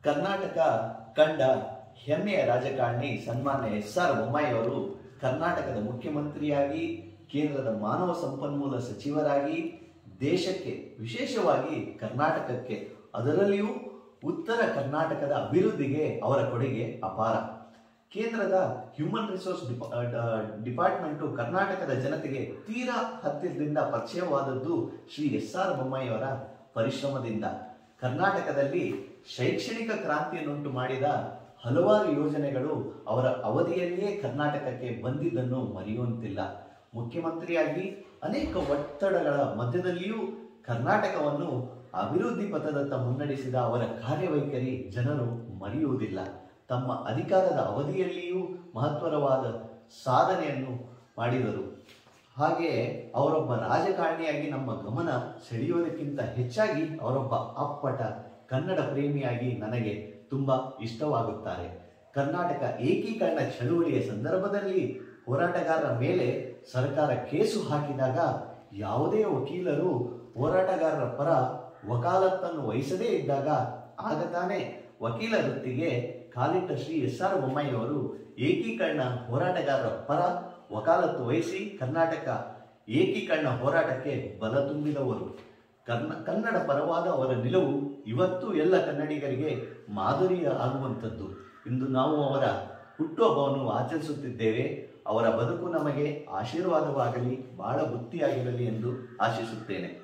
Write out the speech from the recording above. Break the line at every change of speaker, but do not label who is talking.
ಕರ್ನಾಟಕ ಕಂಡ ಹೆಮ್ಮೆಯ ರಾಜಕಾರಣಿ ಸನ್ಮಾನ್ಯ ಎಸ್ ಆರ್ ಬೊಮ್ಮಾಯಿಯವರು ಕರ್ನಾಟಕದ ಮುಖ್ಯಮಂತ್ರಿಯಾಗಿ ಕೇಂದ್ರದ ಮಾನವ ಸಂಪನ್ಮೂಲ ಸಚಿವರಾಗಿ ದೇಶಕ್ಕೆ ವಿಶೇಷವಾಗಿ ಕರ್ನಾಟಕಕ್ಕೆ ಅದರಲ್ಲಿಯೂ ಉತ್ತರ ಕರ್ನಾಟಕದ ಅಭಿವೃದ್ಧಿಗೆ ಅವರ ಕೊಡುಗೆ ಅಪಾರ ಕೇಂದ್ರದ ಹ್ಯೂಮನ್ ರಿಸೋರ್ಸ್ ಡಿಪಾ ಡಿಪಾರ್ಟ್ಮೆಂಟು ಕರ್ನಾಟಕದ ಜನತೆಗೆ ತೀರಾ ಹತ್ತಿರದಿಂದ ಪರಿಚಯವಾದದ್ದು ಶ್ರೀ ಎಸ್ ಆರ್ ಬೊಮ್ಮಾಯಿಯವರ ಪರಿಶ್ರಮದಿಂದ ಕರ್ನಾಟಕದಲ್ಲಿ ಶೈಕ್ಷಣಿಕ ಕ್ರಾಂತಿಯನ್ನುಂಟು ಮಾಡಿದ ಹಲವಾರು ಯೋಜನೆಗಳು ಅವರ ಅವಧಿಯಲ್ಲಿಯೇ ಕರ್ನಾಟಕಕ್ಕೆ ಬಂದಿದ್ದನ್ನು ಮರೆಯುವಂತಿಲ್ಲ ಮುಖ್ಯಮಂತ್ರಿಯಾಗಿ ಅನೇಕ ಒತ್ತಡಗಳ ಮಧ್ಯದಲ್ಲಿಯೂ ಕರ್ನಾಟಕವನ್ನು ಅಭಿವೃದ್ಧಿ ಪಥದತ್ತ ಮುನ್ನಡೆಸಿದ ಅವರ ಕಾರ್ಯವೈಖರಿ ಜನರು ಮರೆಯುವುದಿಲ್ಲ ತಮ್ಮ ಅಧಿಕಾರದ ಅವಧಿಯಲ್ಲಿಯೂ ಮಹತ್ವರವಾದ ಸಾಧನೆಯನ್ನು ಮಾಡಿದರು ಹಾಗೆಯೇ ಅವರೊಬ್ಬ ರಾಜಕಾರಣಿಯಾಗಿ ನಮ್ಮ ಗಮನ ಸೆಳೆಯೋದಕ್ಕಿಂತ ಹೆಚ್ಚಾಗಿ ಅವರೊಬ್ಬ ಅಪ್ಪಟ ಕನ್ನಡ ಪ್ರೇಮಿಯಾಗಿ ನನಗೆ ತುಂಬಾ ಇಷ್ಟವಾಗುತ್ತಾರೆ ಕರ್ನಾಟಕ ಏಕೀಕರಣ ಚಳುವಳಿಯ ಸಂದರ್ಭದಲ್ಲಿ ಹೋರಾಟಗಾರರ ಮೇಲೆ ಸರ್ಕಾರ ಕೇಸು ಹಾಕಿದಾಗ ಯಾವುದೇ ವಕೀಲರು ಹೋರಾಟಗಾರರ ಪರ ವಕಾಲತ್ತನ್ನು ವಹಿಸದೇ ಇದ್ದಾಗ ಆಗ ತಾನೇ ವಕೀಲ ವೃತ್ತಿಗೆ ಕಾಲಿಟ್ಟ ಶ್ರೀ ಎಸ್ ಆರ್ ಬೊಮ್ಮಾಯಿಯವರು ಏಕೀಕರಣ ಹೋರಾಟಗಾರರ ಪರ ವಕಾಲತ್ತು ವಹಿಸಿ ಕರ್ನಾಟಕ ಏಕೀಕರಣ ಹೋರಾಟಕ್ಕೆ ಬಲ ತುಂಬಿದವರು ಕರ್ನ ಕನ್ನಡ ಪರವಾದ ಅವರ ನಿಲುವು ಇವತ್ತು ಎಲ್ಲ ಕನ್ನಡಿಗರಿಗೆ ಮಾದರಿಯ ಆಗುವಂಥದ್ದು ಇಂದು ನಾವು ಅವರ ಹುಟ್ಟುಹಬ್ಬವನ್ನು ಆಚರಿಸುತ್ತಿದ್ದೇವೆ ಅವರ ಬದುಕು ನಮಗೆ ಆಶೀರ್ವಾದವಾಗಲಿ ಬಹಳ ಬುತ್ತಿಯಾಗಿರಲಿ ಎಂದು ಆಶಿಸುತ್ತೇನೆ